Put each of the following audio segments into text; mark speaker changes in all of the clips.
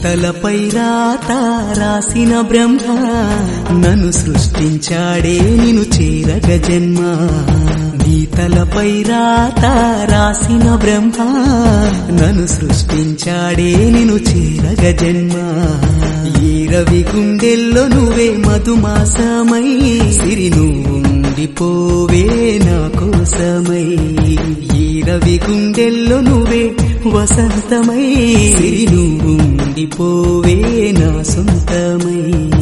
Speaker 1: గీతలపై రాత రాసిన బ్రహ్మ నన్ను సృష్టించాడే నిన్ను చేరగ జన్మ గీతలపై రాత రాసిన బ్రహ్మ నన్ను సృష్టించాడే నిన్ను చేరగ జన్మ ఈ రవి గుండెల్లో నువ్వే మధుమాసమై సిరి నువ్వుండిపోవే నా కోసమై ఈ రవి గుండెల్లో నువ్వే వసంతమై సిరి నువ్వుండిపోవే నా సొంతమై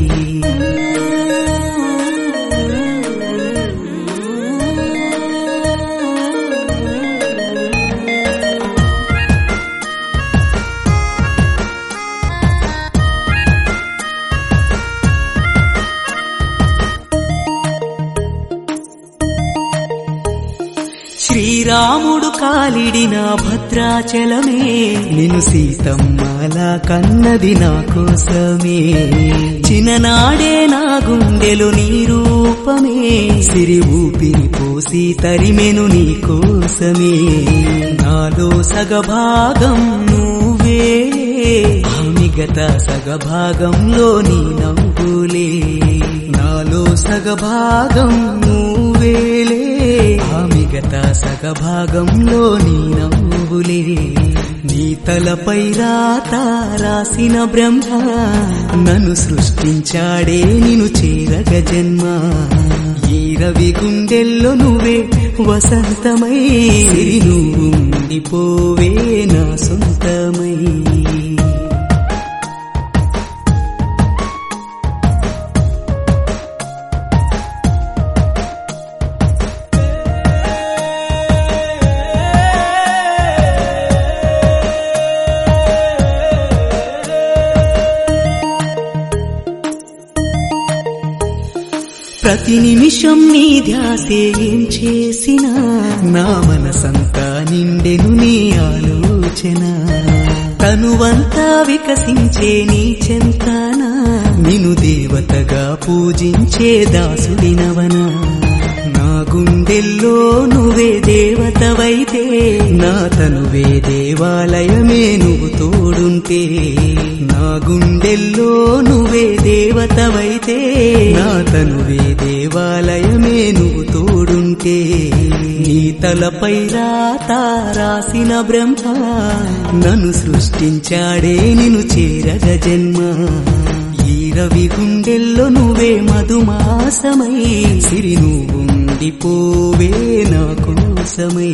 Speaker 1: శ్రీరాముడు కాలిడిన భద్రాచలమే నిన్ను సీతమ్మలా కన్నది నా కోసమే చిన్ననాడే నా గుండెలు నీ రూపమే సిరి ఊపిరి పోసి తరిమెను నీ కోసమే నాలో సగభాగం నువ్వే ఆ మిగత సగభాగంలో నీ నవ్వులే నాలో సగభాగం నువ్వేలే ఆ మిగత సగభాగంలో నీ నవ్వులే నీ తలపై రాత రాసిన బ్రహ్మ నన్ను సృష్టించాడే నిన్ను చేరగ జన్మ ఈ రవి గుండెల్లో నువ్వే వసంతమై సిరి నువ్వుండిపోవే నా సొంతమై ప్రతి నిమిషం నీ ధ్యాసే ఏం చేసినా నా మనసంతా నిండెను నీ ఆలోచన తనువంతా వికసించే నీ చెంతాన నిను దేవతగా పూజించే దాసుడినవనా నా గుండెల్లో నువ్వే దేవతవైతే నా తనువే దేవాలయమే నువ్వు తోడుంటే నా గుండెల్లో నువ్వే దేవతవైతే నా తనువే దేవాలయమే నువ్వు తోడుంటే నీ తలపై రాత రాసిన బ్రహ్మ నన్ను సృష్టించాడే నిన్ను చేరగ జన్మ ఈ రవి గుండెల్లో నువ్వే మధుమాసమై సిరి నువ్వుండిపోవే నా కోసమై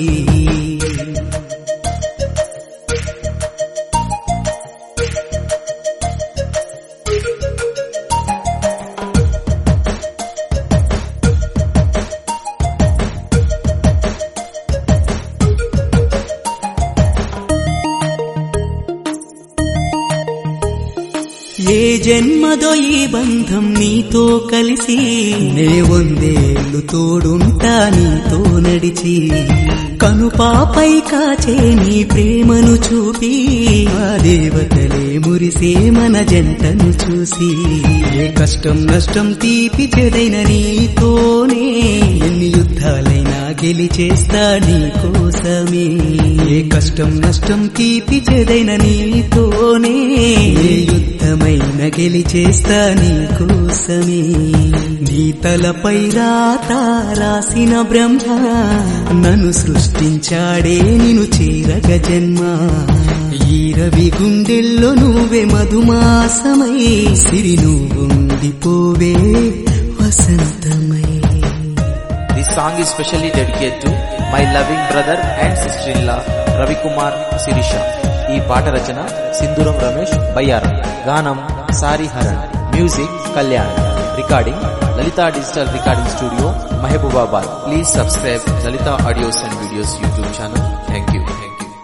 Speaker 1: ఏ జన్మదో ఈ బంధం నీతో కలిసి నే వందేళ్లు తోడుంటా నీతో నడిచి కనుపాపై కాచే నీ ప్రేమను చూపి ఆ దేవతలే మురిసే మన జంటను చూసి ఏ కష్టం నష్టం తీపి చెదైన నీతోనే ఎన్ని యుద్ధాలైనా గెలిచేస్తా నీ కోసమే ఏ కష్టం నష్టం తీపి చెదైన నీతోనే ఏ యుద్ధమైన గెలిచేస్తా నీ కోసమే నీ తలపై రాత రాసిన బ్రహ్మ నన్ను సృష్టించాడే నిన్ను చేరగ జన్మ ఈ రవి గుండెల్లో నువ్వే మధుమాసమై సిరి నువ్వుండిపోవే వసంతమై
Speaker 2: This song is specially dedicated to my loving brother and sister-in-law Ravikumar Sirisha ఈ పాట రచన సింధూరం రమేష్ బయ్యారం గానం సారి హరణ్ music Kalyan recording Lalitha digital recording studio Mahabubabad please subscribe Lalitha audios and videos YouTube channel thank you thank you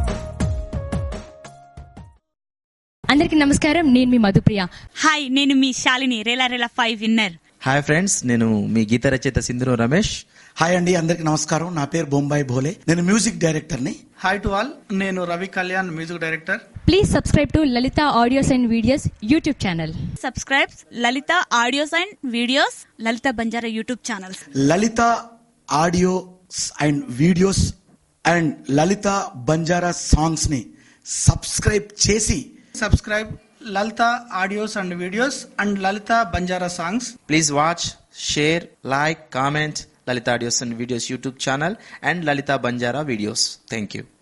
Speaker 3: అందరికీ నమస్కారం నేను మీ మధుప్రియ
Speaker 4: హాయ్ నేను మీ Shalini Rela Rela five winner
Speaker 2: hi friends నేను మీ గీత రచయిత సింధూరం రమేష్
Speaker 5: హాయ్ అండి అందరికి నమస్కారం నా పేరు బొంబాయి భోలే నేను మ్యూజిక్ డైరెక్టర్ ని
Speaker 6: హాయ్ టు ఆల్ నేను Ravi Kalyan music director
Speaker 3: please subscribe to Lalitha audios and videos YouTube channel
Speaker 4: subscribes Lalitha audios and videos Lalitha Banjara YouTube channels
Speaker 5: Lalitha audios and videos and Lalitha Banjara songs ని సబ్స్క్రైబ్ చేసి
Speaker 6: subscribe Lalitha audios and videos and Lalitha Banjara songs
Speaker 2: Please watch, share, like, comment Lalita Audios and Videos YouTube channel and Lalita Banjara videos. Thank you.